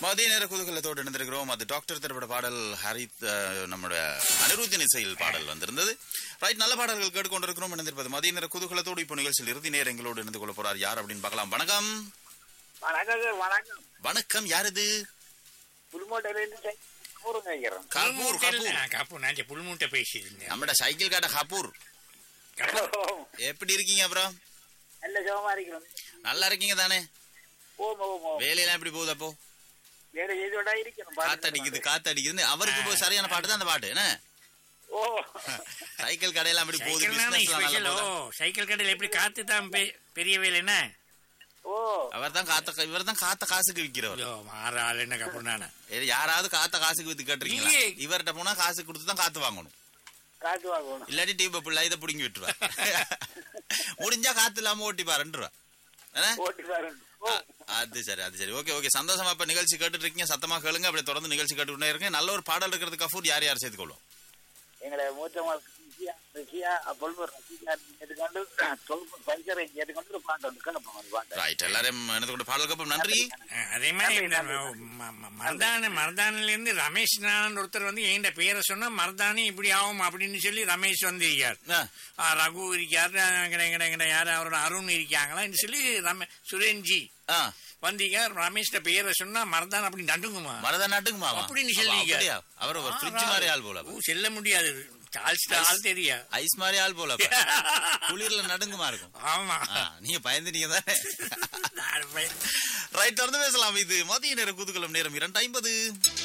மதிய நேர குதூகலத்தோடு இணைந்திருக்கிறோம் அது டாக்டர் திரைப்பட பாடல் ஹரித் அஹ், நம்முடைய அனிருத்தின் இசையில் பாடல் வந்திருந்தது ரைட் நல்ல பாடல்கள் கேட்டுக்கொண்டிருக்கிறோம் இணைந்திருப்பது மதிய நேர குதூகலத்தோடு இப்போ நிகழ்ச்சியில் இறுதி நேரம் எங்களோடு இணைந்து கொள்ள போறார் யார் அப்படின்னு பார்க்கலாம் வணக்கம் வணக்கம் சார் வணக்கம் வணக்கம் யார் இது புதுமோட்டையிலிருந்து ஊருங்க வைக்கிறோம் கபூர் கபூர் கப்பூர் நான் புல்மூட்டை பேசியிருந்தேன் நம்மட சைக்கிள் காட்ட கபூர் எப்படி இருக்கீங்க அப்புறம் நல்ல சுகமா இருக்கிறோம் நல்லா இருக்கீங்க தானே ஓம் ஓம் ஓம் வேலையெல்லாம் எப்படி போகுது அப்போ வேலை செய்தோட இருக்கணும் காத்தடிக்குது காத்தடிக்குதுன்னு அவருக்கு இப்போ சரியான பாட்டு தான் அந்த பாட்டு என்ன ஓ சைக்கிள் கடையெல்லாம் அப்படி போகுது சைக்கிள் தானே business எல்லாம் ஸ்பெஷல் நல்லா ஓ போகுதா? சைக்கிள் கடையில் எப்படி காத்து தான் பெ- பெரிய வேலை என்ன ஓ அவர் தான் காத்த இவர் தான் காத்த காசுக்கு விக்கிறவர் ஐயோ மாற ஆள் என்ன கப்பூர் நானா ஏய், யாராவது காத்த காசுக்கு வித்து கேட்டுறீங்களா இல்லையே. இவர்கிட்ட போனா காசு கொடுத்து தான் காத்து வாங்கணும் காத்து வாங்கணும் இல்லாட்டி டியூப் பிள்ளை இதை புடுங்கி விட்டுருவா முடிஞ்சா காத்து இல்லாம ஓட்டி பாருன்றா ஓட்டி பாருங்க ஓ அது சரி அது சரி ஓகே ஓகே சந்தோஷமா இப்ப நிகழ்ச்சி கேட்டுட்டு இருக்கீங்க சத்தமா கேளுங்க அப்படியே தொடர்ந்து நிகழ்ச்சி கேட்டுட்டே இருங்க நல்ல ஒரு பாடல் இருக்கிறதுக்கு கஃபூர் யார் யார் சேர்த்துக்கொள்ளும் எங்களை மூத்த மால் ருசியா ருசியா பொல்வர் ரசிகா கேட்டுக்கொண்டு தொல்பூர் பைக்கரை கேட்டுக்கொண்டு ஒரு பாட்டு வந்து கிளப்போம் ஒரு பாட்டு ரைட் எல்லாரும் எனக்கு கொண்டு பாடலுக்கு அப்புறம் நன்றி அஹ், அதே மாதிரி இந்த ம- ம- மருதான மருதானில இருந்து ரமேஷ் நானன் ஒருத்தர் வந்து என் பேரை சொன்னா மருதானி இப்படி ஆகும் அப்படின்னு சொல்லி ரமேஷ் வந்திருக்கார் ஆ, ஆ, ரகு இருக்காரு எங்கட எங்கட எங்கட யாரு அவரோட அருண் இருக்காங்களா சொல்லி ரமே சுரேன்ஜி ஆ, வந்தீங்க ரமேஷ்ட பேரை சொன்னா மருதான் அப்படி நடுங்குமா மருத நாட்டுக்கு மாமா அப்படின்னு அப்ப சொல்லிங்க. அப்படியா? அவர் ஒரு ஃப்ரிட்ஜ் மாதிரி ஆள் போல ஊ, செல்ல முடியாது சால்ஸ்ட ஆள் தெரியா ஐஸ் மாதிரி ஆள் போல அப்ப. குளிர்ல நடுங்குமா இருக்கும் ஆமா ஆ, நீங்க பயந்துட்டீங்க தானே நான் பயந்து- ரைட் தொடர்ந்து பேசலாம் இது மதிய நேரம் குதூகலம் நேரம் இரண்டு ஐம்பது